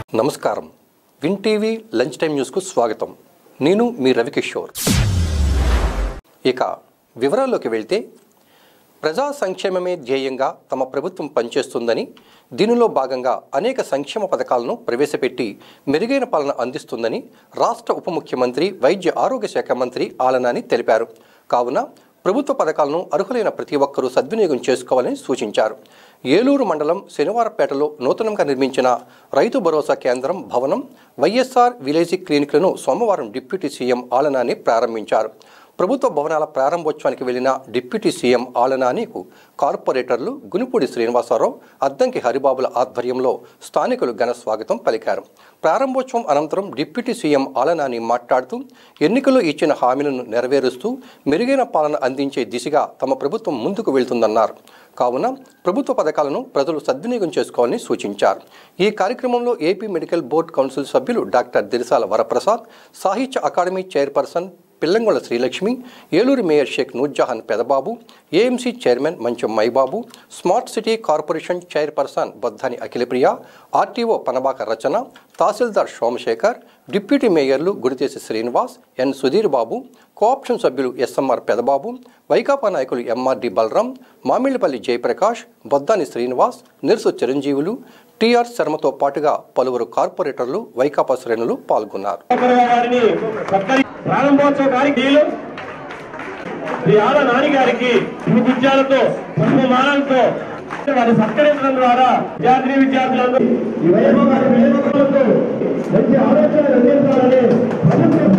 నమస్కారం win TV lunch time న్యూస్కు స్వాగతం నేను మీ రవికిషోర్ ఇక వివరాల్లోకి వెళ్తే ప్రజా సంక్షేమమే ధ్యేయంగా తమ ప్రభుత్వం పనిచేస్తుందని దీనిలో భాగంగా అనేక సంక్షేమ పథకాలను ప్రవేశపెట్టి మెరుగైన పాలన అందిస్తుందని రాష్ట్ర ఉప ముఖ్యమంత్రి వైద్య ఆరోగ్య శాఖ మంత్రి ఆలనాని తెలిపారు కావున ప్రభుత్వ పథకాలను అర్హులైన ప్రతి ఒక్కరూ సద్వినియోగం చేసుకోవాలని సూచించారు ఏలూరు మండలం శనివారపేటలో నూతనంగా నిర్మించిన రైతు భరోసా కేంద్రం భవనం వైఎస్ఆర్ విలేజీ క్లినిక్లను సోమవారం డిప్యూటీ సీఎం ఆలనాని ప్రారంభించారు ప్రభుత్వ భవనాల ప్రారంభోత్సవానికి వెళ్లిన డిప్యూటీ సీఎం ఆలనానికు కార్పొరేటర్లు గునిపూడి శ్రీనివాసరావు అద్దంకి హరిబాబుల ఆధ్వర్యంలో స్థానికులు ఘన స్వాగతం పలికారు ప్రారంభోత్సవం అనంతరం డిప్యూటీ సీఎం ఆలనాని మాట్లాడుతూ ఎన్నికల్లో ఇచ్చిన హామీలను నెరవేరుస్తూ మెరుగైన పాలన అందించే దిశగా తమ ప్రభుత్వం ముందుకు వెళ్తుందన్నారు కావున ప్రభుత్వ పథకాలను ప్రజలు సద్వినియోగం చేసుకోవాలని సూచించారు ఈ కార్యక్రమంలో ఏపీ మెడికల్ బోర్డు కౌన్సిల్ సభ్యులు doctor Dirisala Varaprasad Sahitya academy chairperson Pillangonda Srilakshmi Eluru mayor Sheikh Noorjahan Pedababu AMC chairman Mancham Maibabu smart city corporation chairperson Boddani Akhilapriya RTO Panabaka Rachana తహసీల్దార్ సోమశేఖర్ డిప్యూటీ మేయర్లు గుడితేసి శ్రీనివాస్ ఎన్ సుధీర్ బాబు కోఆప్షన్ సభ్యులు ఎస్ఎంఆర్ పెదబాబు వైకాపా నాయకులు ఎంఆర్డి బలరాం మామిళ్లపల్లి జయప్రకాష్ బొద్దాని శ్రీనివాస్ నిరుసు చిరంజీవులు టీఆర్ శర్మతో పాటుగా పలువురు కార్పొరేటర్లు వైకాపా శ్రేణులు పాల్గొన్నారు చంద్రబాబు గారిని సత్కరి ప్రారంభోత్సవ కార్యక్రమాలు శ్రీ ఆల నాని గారికి పుష్పాలతో పుష్పమాలతో వారిని సత్కరించడం ద్వారా విద్యార్థి విద్యార్థులందరూ ఈ వైభవ గారి వైభవాలతో మంచి ఆలోచన అందించాలని ప్రభుత్వం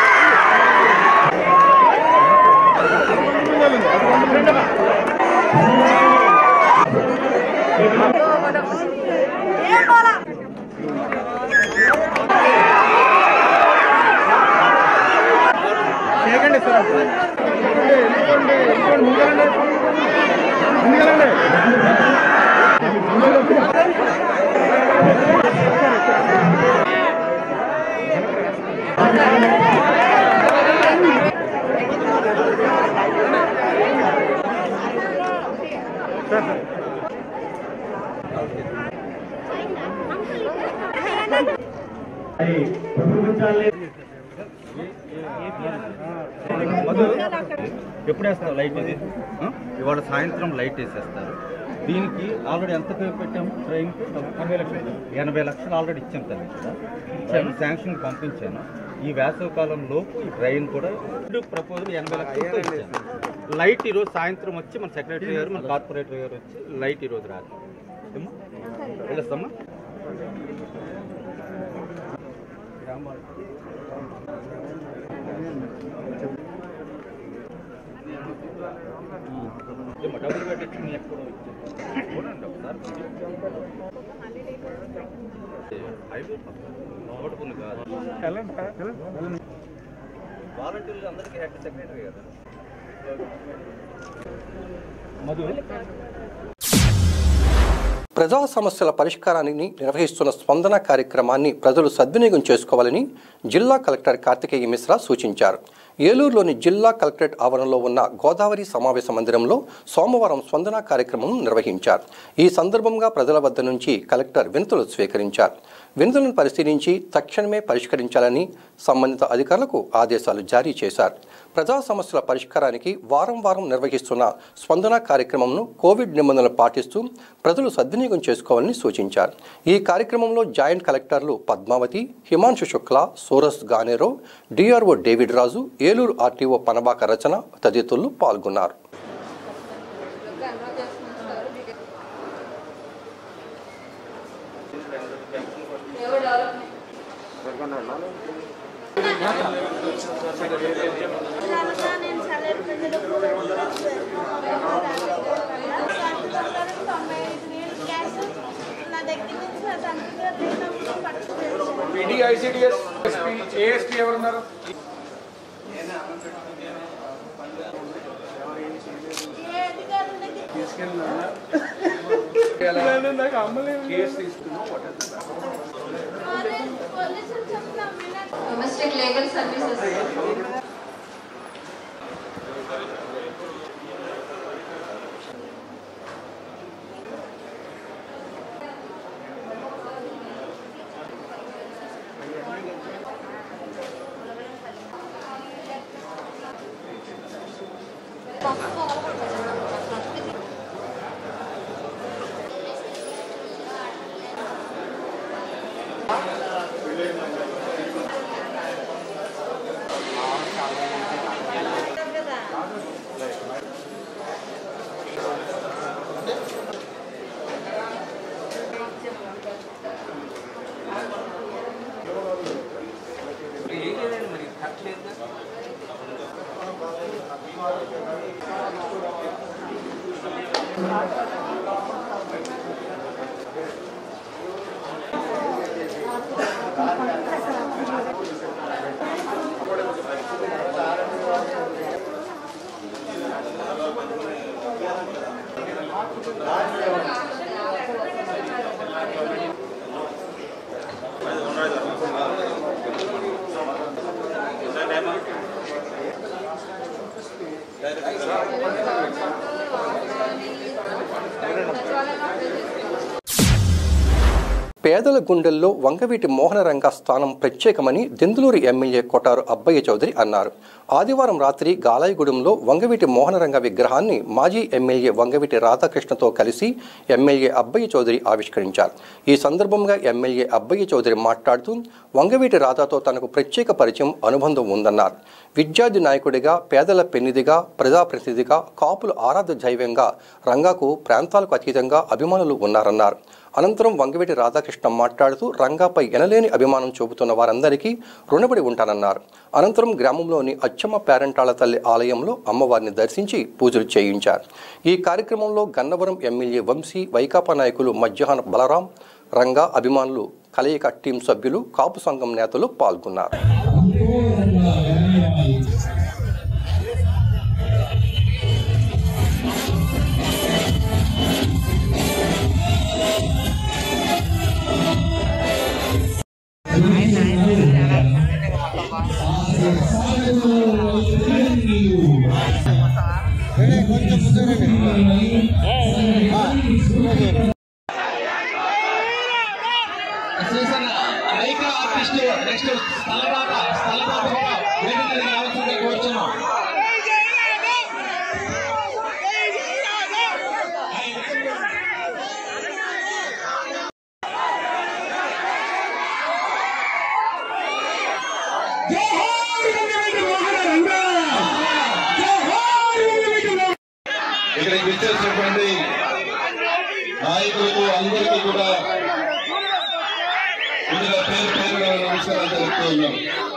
అది ప్రతిబింబించాలి ఎప్పుడు వేస్తారు లైట్ ఇది ఆ? ఇవాళ సాయంత్రం లైట్ వేసేస్తారు దీనికి ఆల్రెడీ ఎంత పేరు పెట్టాము ట్రైన్కి ఎనభై లక్షలు ఎనభై లక్షలు ఆల్రెడీ ఇచ్చాం తల్లి ఇక్కడ ఇచ్చాను శాంక్షన్ పంపించాను ఈ వేసవ కాలంలో ఈ ట్రైన్ కూడా ప్రపోజల్ ఎనభై లక్షలతో ఇచ్చాను లైట్ ఈరోజు సాయంత్రం వచ్చి మన సెక్రటరీ గారు మన కార్పొరేటర్ గారు వచ్చి లైట్ ఈరోజు రాదు ఏమ్మా? వెళ్ళొస్తామా ఏమ్మా, డబ్బులు కట్టించి మీ ఎక్కడో ఇచ్చాను. చూడండి ఒకసారి హైవే ఓటుకుంది కాదు వాలంటీర్లు అందరికీ హెడ్ సెక్రటరీ కదా మధు ప్రజా సమస్యల పరిష్కారాన్ని నిర్వహిస్తున్న స్పందన కార్యక్రమాన్ని ప్రజలు సద్వినియోగం చేసుకోవాలని జిల్లా కలెక్టర్ కార్తికేయ మిశ్రా సూచించారు ఏలూరులోని జిల్లా కలెక్టరేట్ ఆవరణలో ఉన్న గోదావరి సమావేశ మందిరంలో సోమవారం స్పందన కార్యక్రమం నిర్వహించారు ఈ సందర్భంగా ప్రజల వద్ద నుంచి కలెక్టర్ వినతులు స్వీకరించారు వినతులను పరిశీలించి తక్షణమే పరిష్కరించాలని సంబంధిత అధికారులకు ఆదేశాలు జారీ చేశారు ప్రజా సమస్యల పరిష్కారానికి వారం వారం నిర్వహిస్తున్న స్పందన కార్యక్రమంను కోవిడ్ నిబంధనలు పాటిస్తూ ప్రజలు సద్వినియోగం చేసుకోవాలని సూచించారు ఈ కార్యక్రమంలో జాయింట్ కలెక్టర్లు పద్మావతి హిమాంశు శుక్లా సోరస్ గానేరో DRO David Raju Eluru RTO Panabaka Rachana తదితరులు పాల్గొన్నారు నేను సలహా ప్రజలకు తొంభై ఐదు వేలు క్యాష్ నా దగ్గర నుంచి నా తండ్రి గారు లేనప్పుడు పట్టుకు పిడి ఐసిడిఎస్ ఎస్పీ ఏఎస్పీ ఎవరున్నారు ఏ అధికారుల దగ్గర కేసు తీసుకున్నాం అదే పోలీసులు చెప్తాం వినండి డొమెస్టిక్ లీగల్ సర్వీసెస్ పేదల గుండెల్లో వంగవీటి మోహనరంగ స్థానం ప్రత్యేకమని దెందులూరు ఎమ్మెల్యే కొటారు అబ్బయ్య చౌదరి అన్నారు ఆదివారం రాత్రి గాలాయిగూడెంలో వంగవీటి మోహనరంగ విగ్రహాన్ని మాజీ ఎమ్మెల్యే వంగవీటి రాధాకృష్ణతో కలిసి ఎమ్మెల్యే అబ్బయ్య చౌదరి ఆవిష్కరించారు ఈ సందర్భంగా ఎమ్మెల్యే అబ్బయ్య చౌదరి మాట్లాడుతూ వంగవీటి రాధాతో తనకు ప్రత్యేక పరిచయం అనుబంధం ఉందన్నారు విద్యార్థి నాయకుడిగా పేదల పెన్నిదిగా ప్రజాప్రతినిధిగా కాపులు ఆరాధ దైవంగా రంగాకు ప్రాంతాలకు అతీతంగా అభిమానులు ఉన్నారన్నారు అనంతరం వంగవీటి రాధాకృష్ణ మాట్లాడుతూ రంగాపై ఎనలేని అభిమానం చూపుతున్న వారందరికీ రుణపడి ఉంటానన్నారు అనంతరం గ్రామంలోని అచ్చమ్మ పేరంటాళ తల్లి ఆలయంలో అమ్మవారిని దర్శించి పూజలు చేయించారు ఈ కార్యక్రమంలో గన్నవరం ఎమ్మెల్యే వంశీ వైకాపా నాయకులు మధ్యాహ్న బలరాం రంగా అభిమానులు కలయిక టీం సభ్యులు కాపు సంఘం నేతలు పాల్గొన్నారు మైక్రో ఆర్టిస్ట్ నెక్స్ట్ స్థలపాట స్థలపాట కూడా వేదిక మీద రావాల్సిందిగా కోరుచున్నాం ఇక్కడికి విచ్చేసినటువంటి నాయకులకు అందరికీ కూడా ముందుగా పేరు పేరుగా నమస్కారాలు తెలుపుతూ ఉన్నాం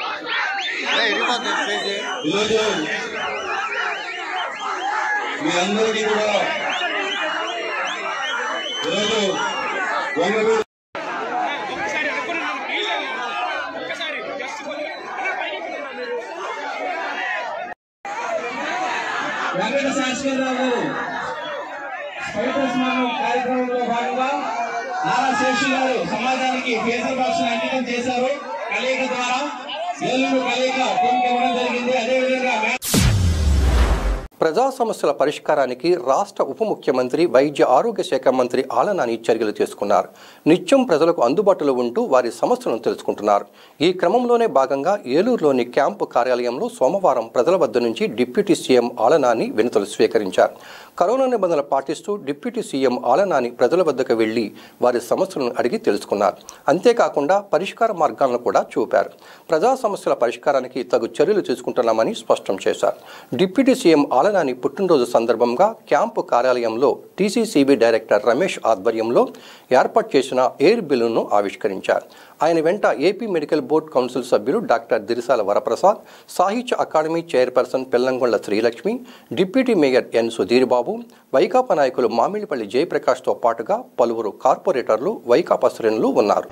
ఈరోజు మీ అందరికీ కూడా ఈరోజు వంగవీడు వెంకట శాశ్వతరావు స్పైటర్ స్నానం కార్యక్రమంలో భాగంగా నారా శేషు గారు సమాజానికి ఫేసర్ బాక్స్ అంకితం చేశారు కలయిక ద్వారా ఏలూరు కలయిక టీంకి ఇవ్వడం జరిగింది అదేవిధంగా మే- ప్రజా సమస్యల పరిష్కారానికి రాష్ట్ర ఉప ముఖ్యమంత్రి వైద్య ఆరోగ్య శాఖ మంత్రి ఆలనాని చర్యలు తీసుకున్నారు నిత్యం ప్రజలకు అందుబాటులో ఉంటూ వారి సమస్యలను తెలుసుకుంటున్నారు ఈ క్రమంలోనే భాగంగా ఏలూరులోని క్యాంపు కార్యాలయంలో సోమవారం ప్రజల వద్ద నుంచి డిప్యూటీ సీఎం ఆలనాని వినతులు స్వీకరించారు కరోనా నిబంధనలు పాటిస్తూ డిప్యూటీ సీఎం ఆలనాని ప్రజల వద్దకు వెళ్లి వారి సమస్యలను అడిగి తెలుసుకున్నారు అంతేకాకుండా పరిష్కార మార్గాలను కూడా చూపారు ప్రజా సమస్యల పరిష్కారానికి తగు చర్యలు తీసుకుంటున్నామని స్పష్టం చేశారు డిప్యూటీ సీఎం ఆలనాని పుట్టినరోజు సందర్భంగా క్యాంపు కార్యాలయంలో టీసీసీబీ డైరెక్టర్ రమేష్ ఆధ్వర్యంలో ఏర్పాటు చేసిన ఎయిర్ బిల్లును ఆవిష్కరించారు ఆయన వెంట ఏపీ మెడికల్ బోర్డు కౌన్సిల్ సభ్యులు doctor Dirisala Varaprasad Sahitya academy chairperson Pillangonda Srilakshmi deputy mayor N Sudhir Babu వైకాపా నాయకులు మామిడిపల్లి జయప్రకాష్తో పాటుగా పలువురు కార్పొరేటర్లు వైకాపా శ్రేణులు ఉన్నారు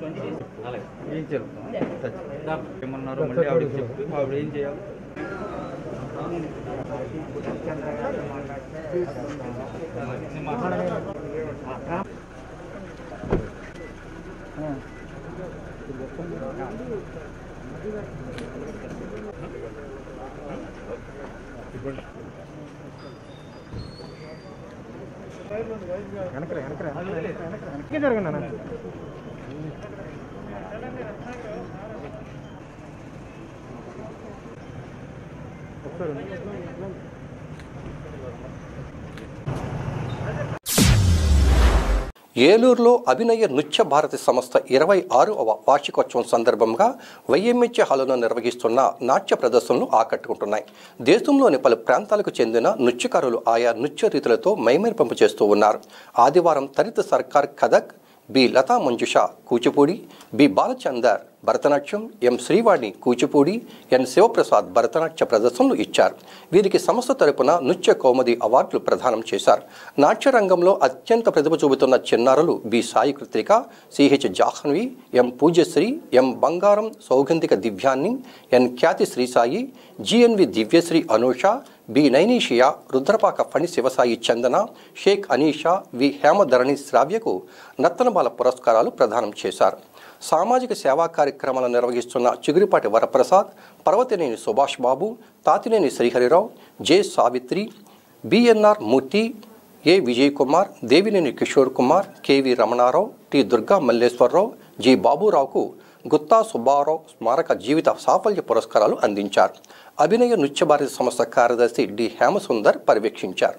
అలాగే ఏం చెప్తాం ఏమన్నారు మళ్ళీ ఆవిడకి చెప్పి ఆవిడ ఏం చేయాలి ఏలూరులో అభినయ నృత్య భారతి సంస్థ ఇరవై ఆరవ వార్షికోత్సవం సందర్భంగా వైఎంహెచ్ హాలులో నిర్వహిస్తున్న నాట్య ప్రదర్శనలు ఆకట్టుకుంటున్నాయి దేశంలోని పలు ప్రాంతాలకు చెందిన నృత్యకారులు ఆయా నృత్య రీతులతో మైమరిపింపు చేస్తూ ఉన్నారు ఆదివారం తరిత Sarkar Kathak B Latha Manjusha Kuchipudi B Balachander Bharatanatyam M Srivani Kuchipudi N Sivaprasad భరతనాట్య ప్రదర్శనలు ఇచ్చారు వీరికి సంస్థ తరపున నృత్య కౌముది అవార్డులు ప్రదానం చేశారు నాట్య రంగంలో అత్యంత ప్రతిభ చూపుతున్న చిన్నారులు B Sai Kruthika CH Jahnavi M Pujyasri M Bangaram Sougandhika దివ్యాన్ని N Khyathi Srisai GNV Divyasri Anusha B Nainishia Rudrapaka Phani Sivasai Chandana Sheikh Anisha V Hemadharani శ్రావ్యకు నత్తనబాల పురస్కారాలు ప్రదానం చేశారు సామాజిక సేవా కార్యక్రమాలు నిర్వహిస్తున్న Chiguripati Varaprasad Parvathaneni Subhash Babu Tatineni Sriharirao J Savitri BNR Murthy A Vijay Kumar Devineni Kishore Kumar KV Ramanarao T Durga Malleswararao G బాబురావుకు గుత్తా సుబ్బారావు స్మారక జీవిత సాఫల్య పురస్కారాలు అందించారు అభినయ నృత్య భారతి సంస్థ కార్యదర్శి డి హేమసుందర్ పర్యవేక్షించారు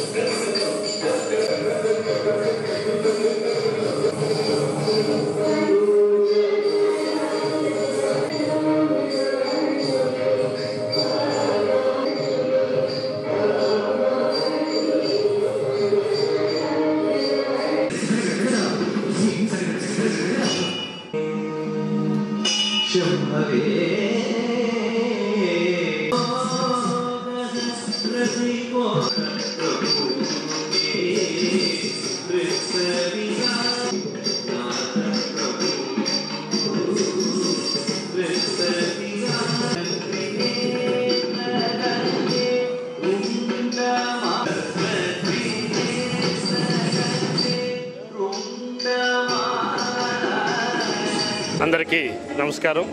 అందరికీ నమస్కారం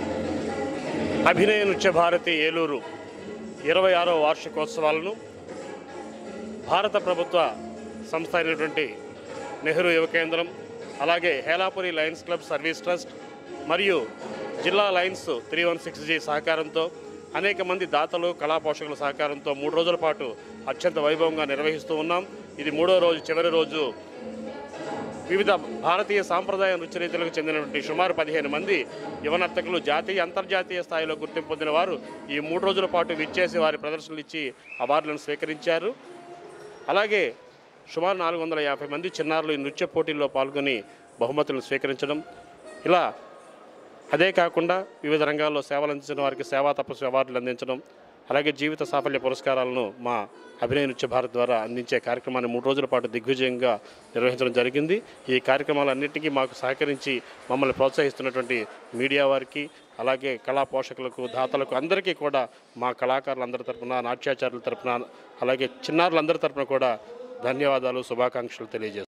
అభినయ నృత్య భారతి ఏలూరు ఇరవై ఆరో వార్షికోత్సవాలను భారత ప్రభుత్వ సంస్థ అయినటువంటి నెహ్రూ యువ కేంద్రం అలాగే Helapuri lions club service trust మరియు జిల్లా lions three one six G సహకారంతో అనేక మంది దాతలు కళా పోషకుల సహకారంతో మూడు రోజుల పాటు అత్యంత వైభవంగా నిర్వహిస్తూ ఉన్నాం ఇది మూడో రోజు చివరి రోజు వివిధ భారతీయ సాంప్రదాయ నృత్య రీతులకు చెందినటువంటి సుమారు పదిహేను మంది యువనర్తకులు జాతీయ అంతర్జాతీయ స్థాయిలో గుర్తింపు పొందిన వారు ఈ మూడు రోజుల పాటు విచ్చేసి వారి ప్రదర్శనలు ఇచ్చి అవార్డులను స్వీకరించారు అలాగే సుమారు నాలుగు వందల యాభై మంది చిన్నారులు ఈ నృత్య పోటీల్లో పాల్గొని బహుమతులను స్వీకరించడం ఇలా అదే కాకుండా వివిధ రంగాల్లో సేవలు అందించిన వారికి సేవా తపస్సు అవార్డులు అందించడం అలాగే జీవిత సాఫల్య పురస్కారాలను మా అభినయ నృత్య భారత్ ద్వారా అందించే కార్యక్రమాన్ని మూడు రోజుల పాటు దిగ్విజయంగా నిర్వహించడం జరిగింది ఈ కార్యక్రమాలన్నింటికీ మాకు సహకరించి మమ్మల్ని ప్రోత్సహిస్తున్నటువంటి మీడియా వారికి అలాగే కళా పోషకులకు దాతలకు అందరికీ కూడా మా కళాకారులందరి తరపున నాట్యాచారుల తరపున అలాగే చిన్నారులందరి తరపున కూడా ధన్యవాదాలు శుభాకాంక్షలు తెలియజేస్తాను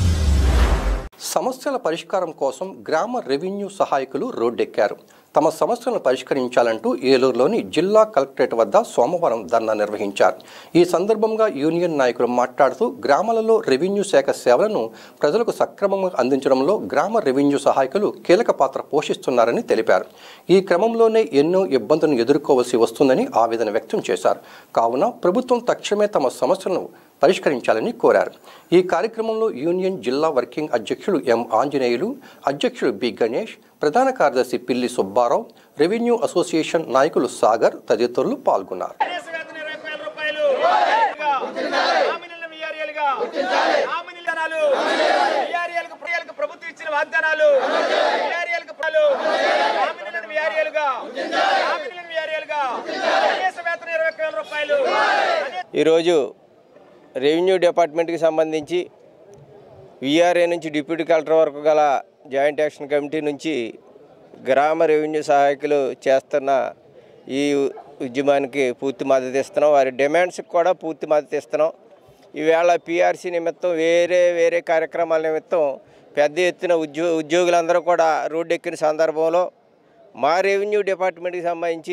సమస్యల పరిష్కారం కోసం గ్రామ రెవెన్యూ సహాయకులు రోడ్డెక్కారు తమ సమస్యలను పరిష్కరించాలంటూ ఏలూరులోని జిల్లా కలెక్టరేట్ వద్ద సోమవారం ధర్నా నిర్వహించారు ఈ సందర్భంగా యూనియన్ నాయకులు మాట్లాడుతూ గ్రామాలలో రెవెన్యూ శాఖ సేవలను ప్రజలకు సక్రమంగా అందించడంలో గ్రామ రెవెన్యూ సహాయకులు కీలక పాత్ర పోషిస్తున్నారని తెలిపారు ఈ క్రమంలోనే ఎన్నో ఇబ్బందులను ఎదుర్కోవాల్సి వస్తుందని ఆవేదన వ్యక్తం చేశారు కావున ప్రభుత్వం తక్షణమే తమ సమస్యలను పరిష్కరించాలని కోరారు ఈ కార్యక్రమంలో యూనియన్ జిల్లా వర్కింగ్ అధ్యక్షులు ఎం ఆంజనేయులు అధ్యక్షులు బి గణేష్ ప్రధాన కార్యదర్శి పిల్లి సుబ్బారావు రెవెన్యూ అసోసియేషన్ నాయకులు సాగర్ తదితరులు పాల్గొన్నారు ప్రభుత్వం ఇచ్చిన వాగ్దానాలు విఆర్ఏలకు ప్రజలు హామీలను విఆర్ఏలుగా హామీలను విఆర్ఏలుగా కనీస వేతనం ఇరవై ఒక్క వేల రూపాయలు ఈరోజు రెవెన్యూ డిపార్ట్మెంట్కి సంబంధించి విఆర్ఏ నుంచి డిప్యూటీ కలెక్టర్ వరకు గల జాయింట్ యాక్షన్ కమిటీ నుంచి గ్రామ రెవెన్యూ సహాయకులు చేస్తున్న ఈ ఉద్యమానికి పూర్తి మద్దతు ఇస్తున్నాం వారి డిమాండ్స్కి కూడా పూర్తి మద్దతు ఇస్తున్నాం ఈవేళ పిఆర్సీ నిమిత్తం వేరే వేరే కార్యక్రమాల నిమిత్తం పెద్ద ఎత్తున ఉద్యో ఉద్యోగులందరూ కూడా రోడ్డు ఎక్కిన సందర్భంలో మా రెవెన్యూ డిపార్ట్మెంట్కి సంబంధించి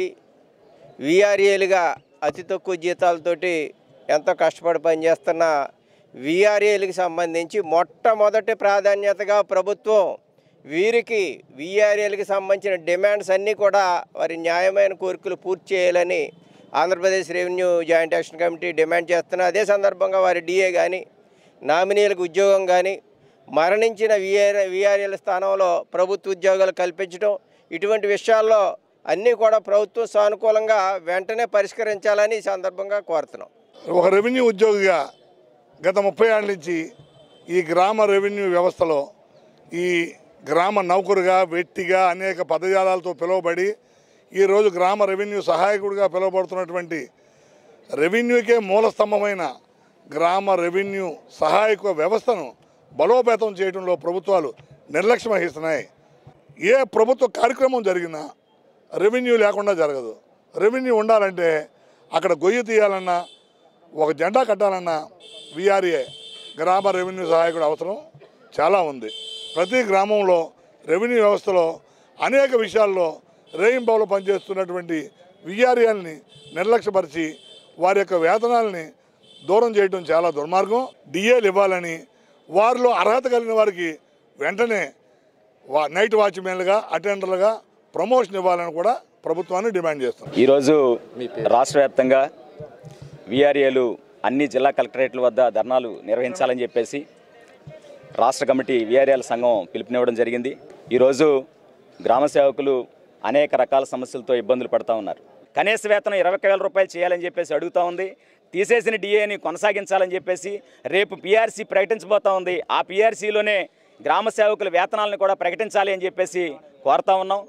విఆర్ఏలుగా అతి తక్కువ జీతాలతోటి ఎంతో కష్టపడి పనిచేస్తున్న విఆర్ఏలకు సంబంధించి మొట్టమొదటి ప్రాధాన్యతగా ప్రభుత్వం వీరికి విఆర్ఏలకు సంబంధించిన డిమాండ్స్ అన్నీ కూడా వారి న్యాయమైన కోరికలు పూర్తి చేయాలని Andhra Pradesh revenue joint action committee demand చేస్తున్న అదే సందర్భంగా వారి డిఏ కానీ నామినీలకు ఉద్యోగం కానీ మరణించిన విఆర్ విఆర్ఏల స్థానంలో ప్రభుత్వ ఉద్యోగాలు కల్పించడం ఇటువంటి విషయాల్లో అన్నీ కూడా ప్రభుత్వం సానుకూలంగా వెంటనే పరిష్కరించాలని ఈ సందర్భంగా కోరుతున్నాం ఒక రెవెన్యూ ఉద్యోగిగా గత ముప్పై ఏళ్ళ నుంచి ఈ గ్రామ రెవెన్యూ వ్యవస్థలో ఈ గ్రామ నౌకరుగా వ్యక్తిగా అనేక పదజాలాలతో పిలువబడి ఈరోజు గ్రామ రెవెన్యూ సహాయకుడిగా పిలువబడుతున్నటువంటి రెవెన్యూకే మూలస్తంభమైన గ్రామ రెవెన్యూ సహాయక వ్యవస్థను బలోపేతం చేయడంలో ప్రభుత్వాలు నిర్లక్ష్యం వహిస్తున్నాయి ఏ ప్రభుత్వ కార్యక్రమం జరిగినా రెవెన్యూ లేకుండా జరగదు రెవెన్యూ ఉండాలంటే అక్కడ గొయ్యి తీయాలన్నా ఒక జెండా కట్టాలన్నా విఆర్ఏ గ్రామ రెవెన్యూ సహాయకుడు అవసరం చాలా ఉంది ప్రతి గ్రామంలో రెవెన్యూ వ్యవస్థలో అనేక విషయాల్లో రేయింబావులో పనిచేస్తున్నటువంటి విఆర్ఏల్ని నిర్లక్ష్యపరిచి వారి యొక్క వేతనాలని దూరం చేయడం చాలా దుర్మార్గం డిఏలు ఇవ్వాలని వారిలో అర్హత కలిగిన వారికి వెంటనే వా నైట్ వాచ్మెన్లుగా అటెండర్లుగా ప్రమోషన్ ఇవ్వాలని కూడా ప్రభుత్వాన్ని డిమాండ్ చేస్తాం ఈరోజు రాష్ట్ర వ్యాప్తంగా విఆర్ఏలు అన్ని జిల్లా కలెక్టరేట్ల వద్ద ధర్నాలు నిర్వహించాలని చెప్పేసి రాష్ట్ర కమిటీ విఆర్ఏల సంఘం పిలుపునివ్వడం జరిగింది ఈరోజు గ్రామ సేవకులు అనేక రకాల సమస్యలతో ఇబ్బందులు పడుతూ ఉన్నారు కనీస వేతనం ఇరవై వేల రూపాయలు చేయాలని చెప్పేసి అడుగుతూ ఉంది తీసేసిన డిఏని కొనసాగించాలని చెప్పేసి రేపు పిఆర్సీ ప్రకటించబోతా ఉంది ఆ పిఆర్సీలోనే గ్రామ సేవకుల వేతనాలను కూడా ప్రకటించాలి అని చెప్పేసి కోరుతా ఉన్నాం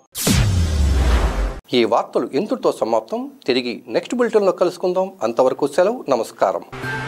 ఈ వార్తలు ఇంతటితో సమాప్తం తిరిగి నెక్స్ట్ బులెటిన్లో కలుసుకుందాం అంతవరకు సెలవు నమస్కారం